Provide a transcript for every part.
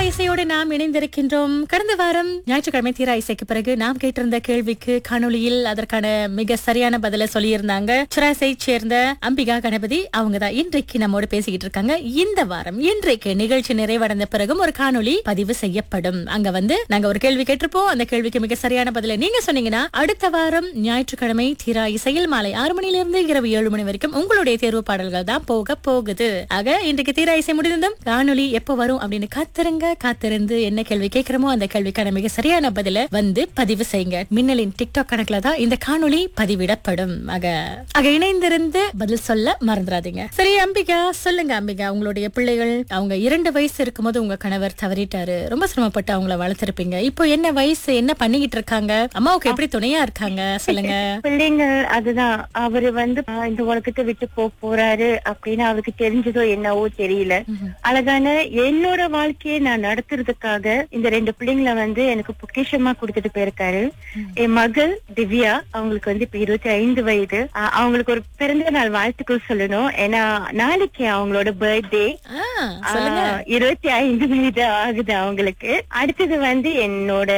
இசையோடு நாம் இணைந்திருக்கின்றோம் கடந்த வாரம் ஞாயிற்றுக்கிழமை தீரா இசைக்கு பிறகு நாம் கேட்டிருந்த கேள்விக்கு காணொளியில் அதற்கான மிக சரியான பதில சொல்லியிருந்தாங்க சுராசை சேர்ந்த அம்பிகா கணபதி அவங்க தான் இன்றைக்கு நம்மோடு பேசிக்கிட்டு இருக்காங்க இந்த வாரம் இன்றைக்கு நிகழ்ச்சி நிறைவடைந்த பிறகும் ஒரு காணொளி பதிவு செய்யப்படும் அங்க வந்து நாங்க ஒரு கேள்வி கேட்டிருப்போம் அந்த கேள்விக்கு மிக சரியான பதில நீங்க சொன்னீங்கன்னா அடுத்த வாரம் ஞாயிற்றுக்கிழமை தீரா இசையில் மாலை ஆறு மணிலிருந்து இரவு ஏழு மணி வரைக்கும் உங்களுடைய தேர்வு பாடல்கள் தான் போக போகுது ஆக இன்றைக்கு தீரா இசை முடிந்ததும் காணொளி எப்போ வரும் அப்படின்னு காத்திருங்க காத்திருந்து என்ன கேள்வி கேட்கிறோமோ அந்த கேள்விக்கான மிக சரியான பதில வந்து பதிவு செய்யுங்க மின்னலின் டிக்டாக் கணக்குல தான் இந்த காணொளி பதிவிடப்படும் ஆக ஆக இணைந்திருந்து பதில் சொல்ல மறந்துடாதீங்க சரி அம்பிகா சொல்லுங்க அம்பிகா உங்களுடைய பிள்ளைகள் அவங்க இரண்டு வயசு இருக்கும்போது உங்க கணவர் தவறிட்டாரு ரொம்ப சிரமப்பட்டு அவங்கள வளர்த்திருப்பீங்க இப்போ என்ன வயசு என்ன பண்ணிக்கிட்டு இருக்காங்க அம்மாவுக்கு எப்படி துணையா இருக்காங்க சொல்லுங்க பிள்ளைங்க அதுதான் அவரு வந்து ஆ, இந்த உலகத்தை விட்டு போக போறாரு அப்படின்னு அவருக்கு தெரிஞ்சதோ என்னவோ தெரியல அழகான என்னோட வாழ்க்கையை நான் நடத்துறதுக்காக இந்த ரெண்டு பிள்ளைங்களை வந்து எனக்கு பொக்கிஷமா கொடுத்துட்டு போயிருக்காரு என் மகள் திவ்யா அவங்களுக்கு வந்து இப்ப இருபத்தி ஐந்து வயது ஆ, அவங்களுக்கு ஒரு பிறந்த நாள் வாழ்த்துக்கள் சொல்லணும் ஏன்னா நாளைக்கு அவங்களோட பர்த்டே ஆ, சொல்லுங்க இருபத்தி ஐந்து வயது ஆகுது அவங்களுக்கு அடுத்தது வந்து என்னோட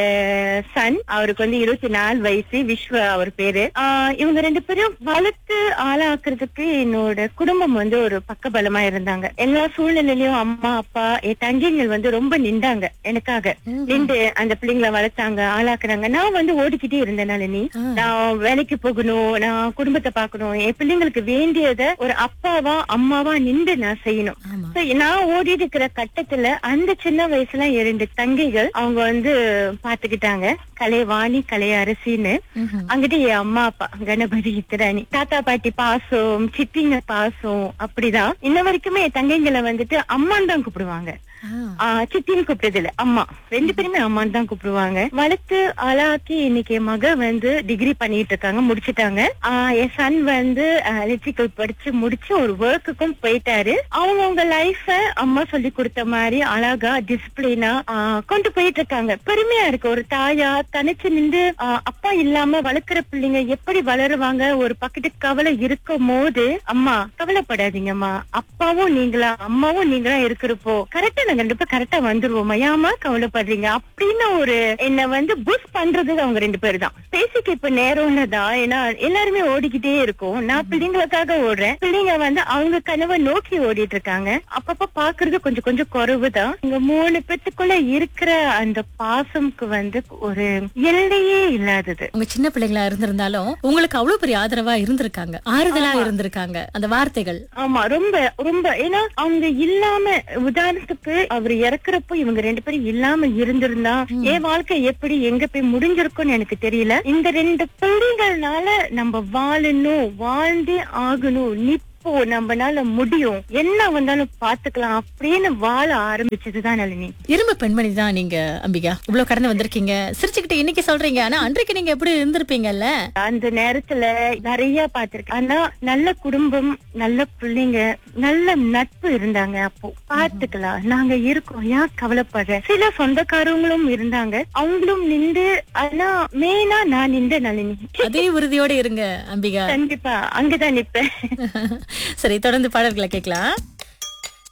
சன் அவருக்கு வந்து இருபத்தி நாலு வயசு விஸ்வ அவர் பேரு ஆஹ் இவங்க ரெண்டு பேரும் வளர்த்து ஆளாக்குறதுக்கு என்னோட குடும்பம் வந்து ஒரு பக்கபலமா இருந்தாங்க எல்லா சூழ்நிலையிலயும் அம்மா அப்பா என் தங்கைகள் வந்து ரொம்ப நின்றாங்க எனக்காக நின்று அந்த பிள்ளைங்களை வளர்த்தாங்க ஆளாக்குறாங்க நான் வந்து ஓடிக்கிட்டே இருந்தேன் நளினி ஆ. நான் வேலைக்கு போகணும் நான் குடும்பத்தை பார்க்கணும் என் பிள்ளைங்களுக்கு வேண்டியத ஒரு அப்பாவா அம்மாவா நின்று நான் செய்யணும் ஆமா So, நான் ஓடி இருக்கிற கட்டத்துல அந்த சின்ன வயசுல என் ரெண்டு தங்கைகள் அவங்க வந்து பாத்துக்கிட்டாங்க கலைவாணி கலை அரசின்னு ம்ஹும். அங்கிட்டு என் அம்மா அப்பா கணபதி இத்திராணி தாத்தா பாட்டி பாசம் சித்திங்க பாசம் அப்படிதான் இன்ன வரைக்குமே என் தங்கைங்களை வந்துட்டு அம்மான்னு தான் கூப்பிடுவாங்க ஆ. ஆஹ் சித்தின்னு கூப்பிட்டது இல்ல அம்மா ரெண்டு பேருமே அம்மான்னு தான் கூப்பிடுவாங்க வளர்த்து ஆளாக்கி இன்னைக்கு என் மக வந்து டிகிரி பண்ணிட்டு இருக்காங்க முடிச்சிட்டாங்க ஆஹ் என் சன் வந்து எலக்ட்ரிக்கல் படிச்சு முடிச்சு ஒரு ஒர்க்குக்கும் போயிட்டாரு அவங்கவுங்க லைஃப அம்மா சொல்லி கொடுத்த மாதிரி அழகா டிசிப்ளினா கொண்டு போயிட்டு இருக்காங்க பெருமையா இருக்கு ஒரு தாயா தனிச்சு நின்று ஆஹ் அப்பா இல்லாம வளர்க்குற பிள்ளைங்க எப்படி வளருவாங்க ஒரு பக்கத்து கவலை இருக்கும் போது அம்மா கவலைப்படாதீங்கம்மா அப்பாவும் நீங்களா அம்மாவும் நீங்களா இருக்கிறப்போ கரெக்டா நாங்க ரெண்டு பேரும் கரெக்டா வந்துருவோமா ஏமா கவலைப்படுறீங்க அப்படின்னு ஒரு என்ன வந்து புஷ் பண்றது அவங்க ரெண்டு பேரும் தான் பேசிக்க இப்ப நேரம்னு தான் ஏன்னா எல்லாருமே ஓடிக்கிட்டே இருக்கும் நான் பிள்ளைங்களுக்காக ஓடுறேன் பிள்ளைங்க வந்து அவங்க கனவை நோக்கி ஓடிட்டு இருக்காங்க அப்பப்ப பாக்குறது கொஞ்சம் கொஞ்சம் குறைவுதான் இங்க மூணு பேத்துக்குள்ள இருக்கிற அந்த பாசம்க்கு வந்து ஒரு எல்லையே இல்லாதது உங்க சின்ன பிள்ளைங்களா இருந்திருந்தாலும் உங்களுக்கு அவ்வளவு பெரிய ஆதரவா இருந்திருக்காங்க ஆறுதலா இருந்திருக்காங்க அந்த வார்த்தைகள் ஆமா ரொம்ப ரொம்ப ஏன்னா அவங்க இல்லாம உதாரணத்துக்கு அவர் இறக்குறப்போ இவங்க ரெண்டு பேரும் இல்லாம இருந்திருந்தா என் வாழ்க்கை எப்படி எங்க போய் முடிஞ்சிருக்கும்னு எனக்கு தெரியல இந்த ரெண்டு பிள்ளைகள்னால நம்ம வாழணும் வாழ்ந்தே ஆகணும் இப்போ நம்மனால முடியும் என்ன வந்தாலும் பாத்துக்கலாம் அப்படின்னு வாழ ஆரம்பிச்சதுதான் நளினி இரும்பு பெண்மணி தான் நீங்க அம்பிகா இவ்வளவு கடந்து வந்திருக்கீங்க சிரிச்சுக்கிட்டு இன்னைக்கு சொல்றீங்க ஆனா அன்றைக்கு நீங்க எப்படி இருந்திருப்பீங்கல்ல அந்த நேரத்துல நிறைய பாத்திருக்கேன் ஆனா நல்ல குடும்பம் நல்ல பிள்ளைங்க நல்ல நட்பு இருந்தாங்க அப்போ பாத்துக்கலாம் நாங்க இருக்கோம் ஏன் கவலைப்படுற சில சொந்தக்காரங்களும் இருந்தாங்க அவங்களும் நின்று ஆனா மெயினா நான் நின்ற நளினி அதே உறுதியோட இருங்க அம்பிகா கண்டிப்பா அங்கதான் நிப்பேன் சரி தொடர்ந்து பாடல்களை கேட்கலாம்